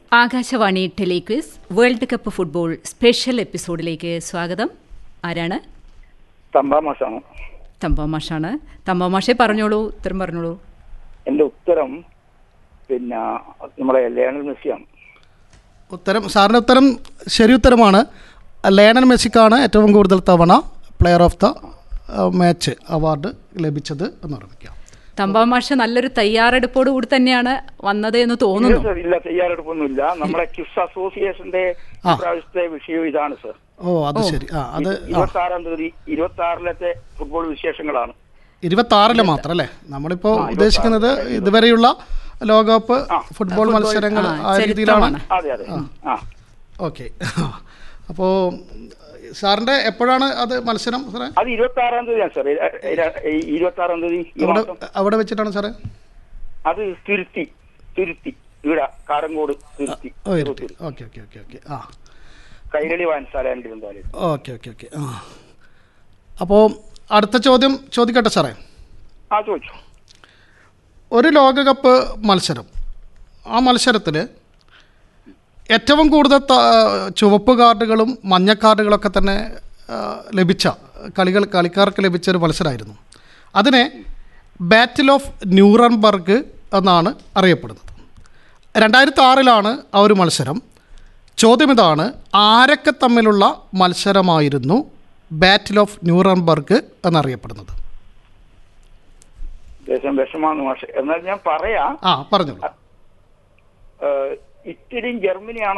Akashvani telequiz world cup football special എപ്പിസോഡിലേക്ക് സ്വാഗതം ആരാണ് തമ്പാമാസാണ് തമ്പാമാഷാണ് തമ്പാമാഷെ പറഞ്ഞോളൂ ഉത്തരം പറഞ്ഞോളൂ എന്റെ ഉത്തരം പിന്നെ നമ്മുടെ ലയണൽ മെസ്സിയാണ് ഉത്തരം സാറിൻ്റെ ഉത്തരം ശരി ഉത്തരമാണ് ലയണൽ മെസ്സിക്കാണ് ഏറ്റവും കൂടുതൽ തവണ player of the match award ലഭിച്ചത് എന്ന് ഓർമ്മിക്കാം തമ്പാമാഷ നല്ലൊരു തയ്യാറെടുപ്പോട് കൂടി തന്നെയാണ് വന്നത് എന്ന് തോന്നുന്നു ഇല്ല, സർ, ഇല്ല തയ്യാറെടുപ്പൊന്നുമില്ല നമ്മുടെ കിസ് അസോസിയേഷന്റെ ആ. പ്രാവശ്യത്തെ വിഷയം ഇതാണ് സർ ഓ അത് ശരി ആ അത് ആ ഇരുപത്തി ആറാം തീയതി ഇരുപത്തി ആറിലത്തെ ഫുട്ബോൾ വിശേഷങ്ങളാണ് ഇരുപത്താറില് മാത്രം അല്ലേ നമ്മളിപ്പോൾ ഉദ്ദേശിക്കുന്നത് ഇതുവരെയുള്ള ലോകകപ്പ് ആ. ഫുട്ബോൾ മത്സരങ്ങൾ ആ, ആ രീതിയിലാണ് ചരിത്രമാണ്. അതെ അതെ ആ ഓക്കെ അപ്പോൾ സാറിൻ്റെ എപ്പോഴാണ് അത് മത്സരം സാറേ അത് ഇരുപത്തി ആറാം തീയതിയാണ് സാർ ഇരുപത്തി ആറാം തീയതി ഈ അവിടെ മാസം അവിടെ വെച്ചിട്ടാണ് സാറേ അത് തുരുത്തി തുരുത്തി ഇവിടെ കാരങ്കോട് തുരുത്തി ഓ ഇരുട്ടി ഓക്കെ ഓക്കെ ഓക്കെ ഓക്കെ ആ കൈരളി വായനശാല എന്തായാലും ഓക്കെ ഓക്കെ ഓക്കെ ആ അപ്പോൾ അടുത്ത ചോദ്യം ചോദിക്കട്ടെ സാറേ ആ ചോദിച്ചു ഒരു ലോകകപ്പ് മത്സരം ആ മത്സരത്തിൽ ഏറ്റവും കൂടുതൽ ത- ചുവപ്പ് കാർഡുകളും മഞ്ഞ കാർഡുകളൊക്കെ തന്നെ ആ, ലഭിച്ച കളികൾ കളിക്കാർക്ക് ലഭിച്ച ഒരു മത്സരമായിരുന്നു അതിനെ ബാറ്റിൽ ഓഫ് ന്യൂറംബർഗ് എന്നാണ് അറിയപ്പെടുന്നത് രണ്ടായിരത്തി ആറിലാണ് ആ ഒരു മത്സരം ചോദ്യം ഇതാണ് ആരൊക്കെ തമ്മിലുള്ള മത്സരമായിരുന്നു ബാറ്റിൽ ഓഫ് ന്യൂറംബർഗ് എന്നറിയപ്പെടുന്നത് ദേശം വിഷമാണ് പക്ഷെ എന്നാൽ ഞാൻ പറയാം ആ പറഞ്ഞോളൂ ഏഹ്, ഇറ്റലിയും ജർമ്മനിയാണോ